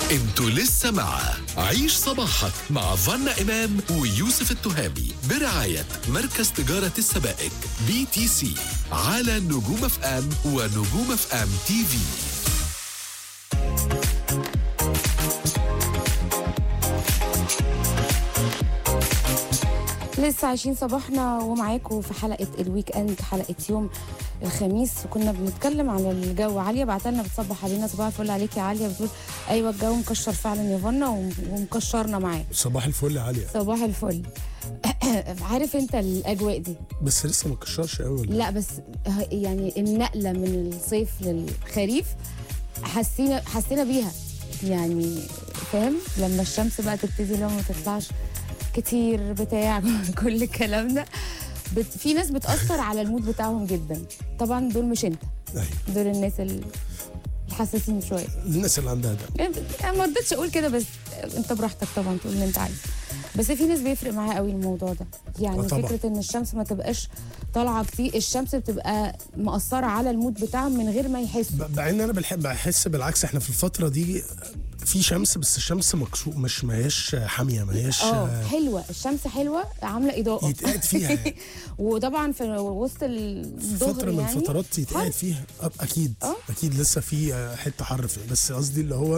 انتوا لسه مع عيش صباحك مع فنا إمام ويوسف التهامي برعاية مركز تجارة السبائك بي تي سي على نجوم اف ام ونجوم اف ام تي في لسه عايشين صباحنا ومعاكم في حلقه الويك اند حلقه يوم الخميس وكنا بنتكلم على الجو عاليه بعت لنا بتصبح علينا صباح الفل عليك يا عاليه بتقول ايوه الجو مكشر فعلا يا فنا وم- ومكشرنا معاه صباح الفل يا عليا صباح الفل عارف انت الاجواء دي بس لسه ما كشرش قوي ولا لا بس ه- يعني النقله من الصيف للخريف حسينا حسينا بيها يعني فاهم لما الشمس بقى تبتدي لو ما تطلعش كتير بتاع كل الكلام ده بت في ناس بتأثر على المود بتاعهم جدا طبعا دول مش انت ايوه دول الناس ال- الحساسين شويه الناس اللي عندها ده يعني أنا ما رضيتش اقول كده بس انت براحتك طبعا تقول اللي انت عايزه بس في ناس بيفرق معاها قوي الموضوع ده يعني آه طبعا. فكره ان الشمس ما تبقاش طالعه كتير الشمس بتبقى مأثره على المود بتاعهم من غير ما يحسوا ب- مع ان انا بحب بحس بالعكس احنا في الفتره دي في شمس بس الشمس مكسو مش ما هياش حاميه ما هياش اه حلوه الشمس حلوه عامله اضاءه يتقعد فيها يعني. وطبعا في وسط الظهر فتره من يعني الفترات حر. يتقعد فيها أه، اكيد آه. اكيد لسه في آه، حته حر فيها بس قصدي اللي هو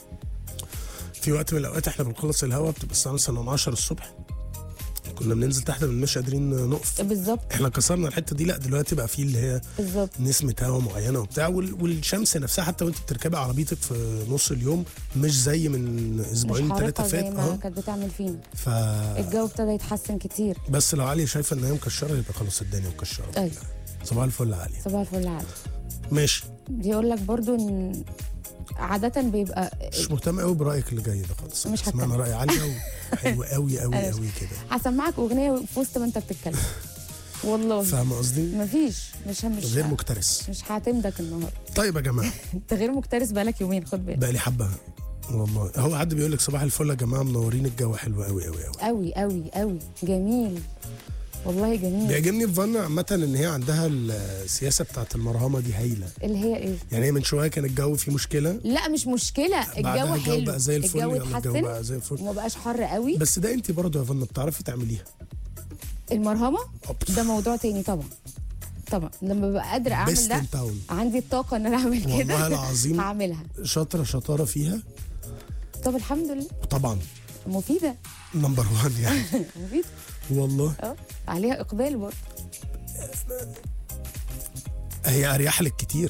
في وقت من الاوقات احنا بنخلص الهواء بتبقى الساعه مثلا 10 الصبح كنا بننزل تحت مش قادرين نقف بالظبط احنا كسرنا الحته دي لا دلوقتي بقى في اللي هي بالظبط نسمة هواء معينة وبتاع وال- والشمس نفسها حتى وانت بتركبي عربيتك في نص اليوم مش زي من مش اسبوعين ثلاثة حارقه زي فات ما اه كانت بتعمل فينا ف الجو ابتدى يتحسن كتير بس لو علي شايفة ان هي مكشرة يبقى خلاص الدنيا مكشرة ايوه صباح الفل يا علي صباح الفل عادي ماشي بيقول لك برضو ان عادة بيبقى مش مهتم قوي برأيك اللي جاي ده خالص مش سمعنا هتكلم. رأي علي حلو قوي قوي أنا- قوي كده هسمعك اغنية في وسط ما انت بتتكلم والله فاهمة قصدي؟ مفيش مش مش غير مكترث مش هعتمدك النهارده طيب يا جماعة انت غير مكترث بقالك يومين خد بالك بقى لي حبة والله هو حد بيقول لك صباح الفل يا جماعة منورين الجو حلو قوي قوي قوي قوي قوي قوي جميل والله جميل بيعجبني في فانا عامة ان هي عندها السياسة بتاعت المرهمة دي هايلة اللي هي ايه يعني هي من شويه كان الجو فيه مشكله لا مش مشكلة الجو بعدها الجو حلو بقى زي الفل الجو يلا الجو اتحسن بقى زي الفل وما بقاش حر قوي بس ده انت برضه يا فندم بتعرفي تعمليها المرهمة أوبس. ده موضوع تاني طبعا طبعا لما ببقى قادرة اعمل بيست ده ان تاون عندي الطاقة ان انا اعمل كده والله العظيم هعملها شاطره شطاره فيها طب الحمد لله طبعا مفيدة نمبر 1 يعني مفيدة والله اه عليها اقبال برضه هي اريح لك كتير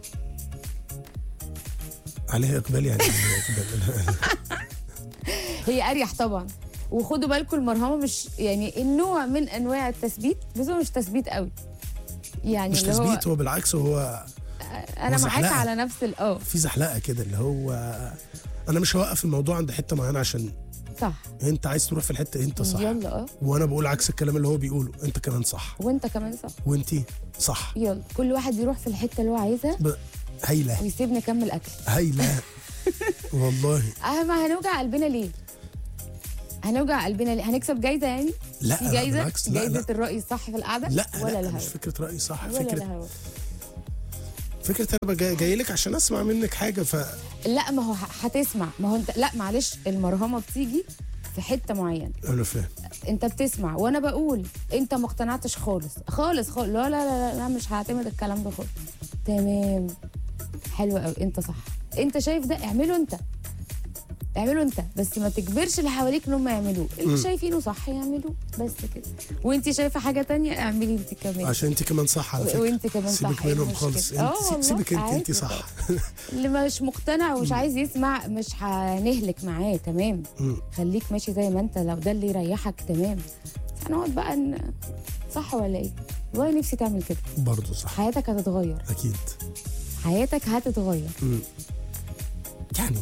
عليها اقبال يعني عليها إقبال. هي اريح طبعا وخدوا بالكم المرهمه مش يعني النوع من انواع التثبيت بس هو مش تثبيت قوي يعني مش اللي هو تثبيت هو بالعكس هو انا هو معاك زحلقة. على نفس ال- اه في زحلقه كده اللي هو انا مش هوقف الموضوع عند حته معينه عشان صح انت عايز تروح في الحته انت صح يلا اه وانا بقول عكس الكلام اللي هو بيقوله انت كمان صح وانت كمان صح وانتي صح يلا كل واحد يروح في الحته اللي هو عايزها ب- هايله ويسيبني اكمل اكل هايله والله اهم هنوجع قلبنا ليه هنوجع قلبنا ليه هنكسب جايزه يعني لا في لا، جايزه بالعكس لا جايزه لا الراي الصح في القعده لا ولا لا الهوا مش فكره راي صح ولا فكره الهوا فكره انا جاي, جاي لك عشان اسمع منك حاجه ف لا ما هو ه- هتسمع ما هو انت لا معلش المرهمه بتيجي في حته معينه انا فاهم انت بتسمع وانا بقول انت ما اقتنعتش خالص خالص خالص لا لا لا, لا, لا مش هعتمد الكلام ده خالص تمام حلو قوي انت صح انت شايف ده اعمله انت اعمله انت بس ما تجبرش اللي حواليك ان هم يعملوه اللي شايفينه صح يعملوه بس كده وانت شايفه حاجه تانية اعملي انت كمان عشان انت كمان صح على و- فكره وانت كمان صح سيبك ايه منهم المشكلة؟ خالص اه انت والله، سيبك انت انت عادي. صح اللي مش مقتنع ومش عايز يسمع مش هنهلك معاه تمام مم. خليك ماشي زي ما انت لو ده اللي يريحك تمام بس هنقعد بقى ان صح ولا ايه والله نفسي تعمل كده برضه صح حياتك هتتغير اكيد حياتك هتتغير مم. يعني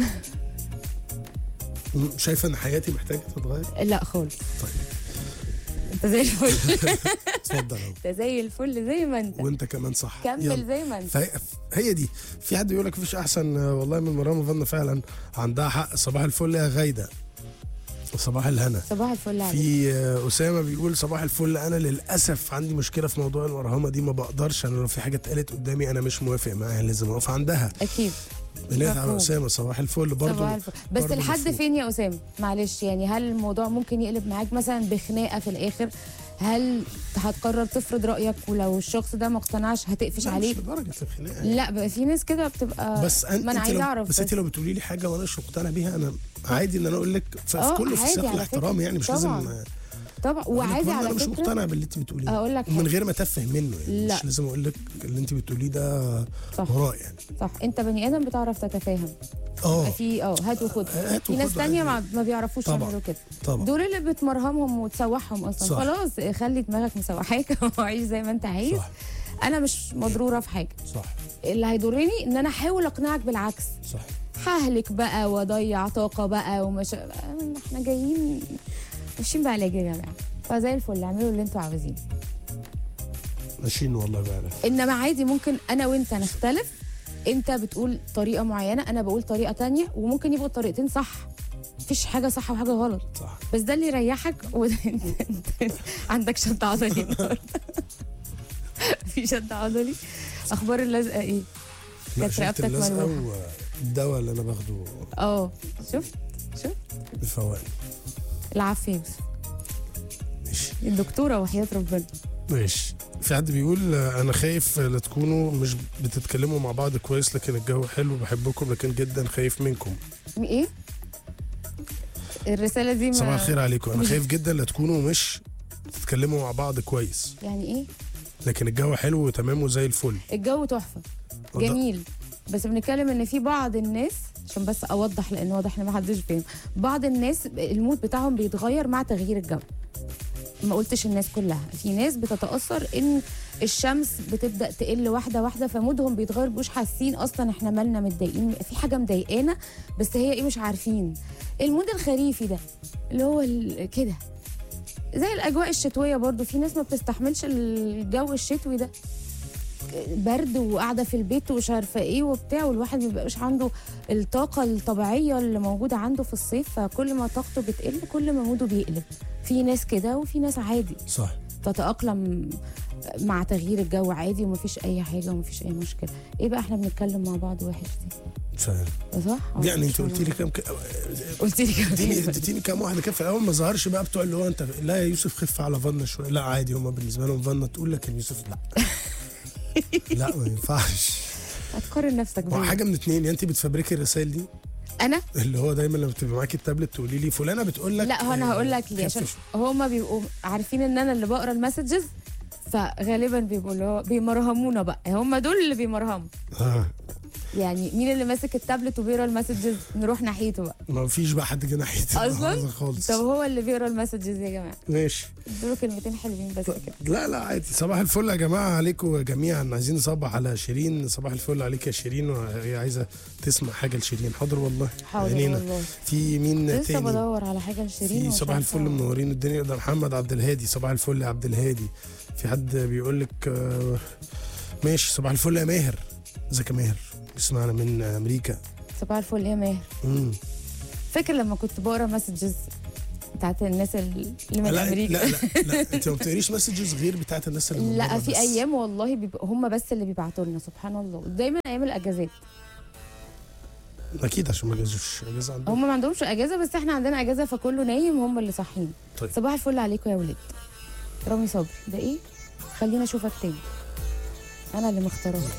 مم. شايفه ان حياتي محتاجه تتغير لا خالص طيب انت زي الفل اتفضل اهو انت زي الفل زي ما انت وانت كمان صح كمل يلا. زي ما انت فهي هي دي في حد يقول لك مفيش احسن آه، والله من مرام فن فعلا عندها حق صباح الفل يا غايده صباح الهنا صباح الفل عليك في آه، اسامه بيقول صباح الفل انا للاسف عندي مشكله في موضوع المرهمه دي ما بقدرش انا لو في حاجه اتقالت قدامي انا مش موافق معاها لازم اقف عندها اكيد بنات على مفهوم. اسامه صباح الفل برضه صباح الفل. بس برضه لحد مفهوم. فين يا اسامه معلش يعني هل الموضوع ممكن يقلب معاك مثلا بخناقه في الاخر هل هتقرر تفرض رايك ولو الشخص ده ما اقتنعش هتقفش لا، عليه مش لدرجه الخناقه لا بقى في ناس كده بتبقى بس أن... ما انا انت عايزه لو... اعرف بس انت لو بتقولي لي حاجه وانا مش مقتنع بيها انا عادي ان انا اقول لك في, في آه، كله في عادي سياق على الاحترام فكرة. يعني مش طبعاً. لازم طبعا وعادي انا على مش فكره مقتنع باللي انت بتقوليه أقول لك من حاجة. غير ما اتفه منه يعني لا. مش لازم اقول لك اللي انت بتقوليه ده صح وراء يعني صح انت بني ادم بتعرف تتفاهم اه في اه هات وخد هات في ناس وخد تانية عادي. ما, ما بيعرفوش طبعاً. يعملوا كده طبعا دول اللي بتمرهمهم وتسوحهم اصلا صح. خلاص خلي دماغك مسوحاك وعيش زي ما انت عايز صح انا مش مضروره في حاجه صح اللي هيضرني ان انا احاول اقنعك بالعكس صح ههلك بقى واضيع طاقه بقى ومش احنا جايين ماشيين بعلاج يا جماعه فزي الفل اعملوا اللي انتوا عاوزينه ماشيين والله بقى انما عادي ممكن انا وانت نختلف انت بتقول طريقه معينه انا بقول طريقه تانية وممكن يبقوا الطريقتين صح مفيش حاجه صح وحاجه غلط صح بس ده اللي يريحك وانت عندك شد عضلي النهارده في شد عضلي اخبار اللزقه ايه لا كانت شفت رقبتك اللزقه ملوحة. والدواء اللي انا باخده اه شفت شفت بفوائد العافيه يوسف. ماشي الدكتوره وحياه ربنا ماشي في حد بيقول آه، انا خايف لا تكونوا مش بتتكلموا مع بعض كويس لكن الجو حلو بحبكم لكن جدا خايف منكم ايه الرساله دي ما صباح الخير عليكم انا مش- خايف جدا لا تكونوا مش بتتكلموا مع بعض كويس يعني ايه لكن الجو حلو وتمام وزي الفل الجو تحفه وده- جميل بس بنتكلم ان في بعض الناس عشان بس اوضح لان واضح ان ما حدش فاهم بعض الناس المود بتاعهم بيتغير مع تغيير الجو ما قلتش الناس كلها في ناس بتتاثر ان الشمس بتبدا تقل واحده واحده فمودهم بيتغير مش حاسين اصلا احنا مالنا متضايقين في حاجه مضايقانا بس هي ايه مش عارفين المود الخريفي ده اللي هو ال- كده زي الاجواء الشتويه برضو في ناس ما بتستحملش الجو الشتوي ده برد وقاعده في البيت ومش عارفه ايه وبتاع والواحد ما بيبقاش عنده الطاقه الطبيعيه اللي موجوده عنده في الصيف فكل ما طاقته بتقل كل ما موده بيقلب في ناس كده وفي ناس عادي صح تتاقلم مع تغيير الجو عادي ومفيش اي حاجه ومفيش اي مشكله ايه بقى احنا بنتكلم مع بعض وحش دي فاهم صح أو يعني مش انت قلت لي ولا- كام ك... قلت لي اديني كده اديتيني كام واحده كده في الاول ما ظهرش بقى بتوع اللي هو انت لا يا يوسف خف على فنا شويه لا عادي هم بالنسبه لهم فنا تقول لكن يوسف لا لا ما ينفعش هتقارن نفسك هو بيه حاجه من اتنين يا انت بتفبركي الرسائل دي انا اللي هو دايما لما بتبقى معاكي التابلت تقولي لي فلانه بتقول لك لا هو انا هقول لك ليه عشان هما بيبقوا عارفين ان انا اللي بقرا المسجز فغالبا بيبقوا اللي هو بيمرهمونا بقى هما دول اللي بيمرهموا آه. يعني مين اللي ماسك التابلت وبيقرا المسجز نروح ناحيته بقى ما فيش بقى حد جه ناحيتي اصلا النهاردة خالص طب هو اللي بيقرا المسجز يا جماعه ماشي ادوا كلمتين حلوين بس كده لا لا عادي صباح الفل يا جماعه عليكم جميعا عايزين نصبح على شيرين صباح الفل عليك يا شيرين وهي عايزه تسمع حاجه لشيرين حاضر والله حاضر عينينا. والله في مين لسه تاني بدور على حاجه لشيرين في ومش صباح عارفة. الفل منورين الدنيا ده محمد عبد الهادي صباح الفل يا عبد الهادي في حد بيقول لك آه، ماشي صباح الفل يا ماهر ازيك يا ماهر بيسمعنا من امريكا صباح الفل يا ماهر مم. فاكر لما كنت بقرا مسجز بتاعت الناس اللي من لا امريكا لا لا, لا. انت ما بتقريش مسجز غير بتاعت الناس اللي من لا بره في بس. ايام والله بيبقى هم بس اللي بيبعتوا لنا سبحان الله دايما ايام الاجازات اكيد عشان ما جازوش اجازه عندهم هم ما عندهمش اجازه بس احنا عندنا اجازه فكله نايم هم اللي صاحيين طيب. صباح الفل عليكم يا ولاد رامي صبري ده ايه خلينا اشوفك تاني انا اللي مختاره